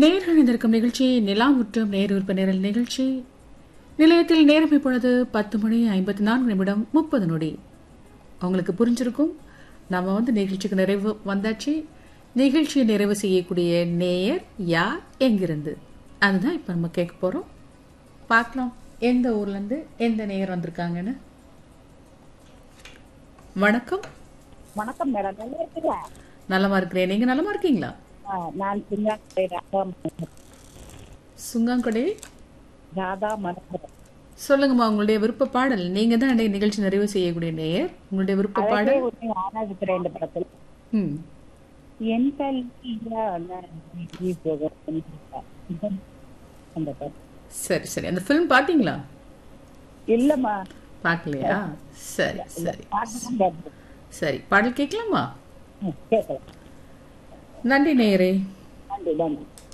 நேர்கள் இணைந்திருக்கும் நிகழ்ச்சி நிலாமுற்றம் நேர் விருப்ப நேரல் நிகழ்ச்சி நிலையத்தில் நேரம் இப்பொழுது பத்து மணி ஐம்பத்தி நான்கு நிமிடம் முப்பது நொடி உங்களுக்கு புரிஞ்சிருக்கும் நம்ம வந்து நிகழ்ச்சிக்கு நிறைவு வந்தாச்சு நிகழ்ச்சியை நிறைவு செய்யக்கூடிய நேயர் யார் எங்கிருந்து அதுதான் இப்போ நம்ம கேட்க போகிறோம் பார்க்கலாம் எந்த ஊர்லேருந்து எந்த நேயர் வந்திருக்காங்கன்னு வணக்கம் வணக்கம் மேடம் நல்லா இருக்குல்ல நலமா இருக்கிறேன் நீங்க நலமா இருக்கீங்களா ஆ, நான் சிங்காக்கடை ராதா மனோகரன். சுங்காங்கொடை ராதா மனோகரன். சொல்லுங்கம்மா உங்களுடைய விருப்ப பாடல் நீங்க தான் இன்றைய நிகழ்ச்சி நிறைவு செய்யக்கூடிய நேயர் உங்களுடைய விருப்ப அழகே பாடல் உன்னை ஆராதிக்கிறேன் இந்த படத்தில் ம் என் கல்வியான நீ போகட்டும். அந்த பாட்டு சரி சரி அந்த ஃபிலிம் பாத்தீங்களா இல்லம்மா பார்க்கலையா சரி சரி பாட்டு தான் கேட்டேன். சரி பாடல் கேட்கலாமா ம், கேட்கலாம் நன்றி நேயரே நன்றி நன்றி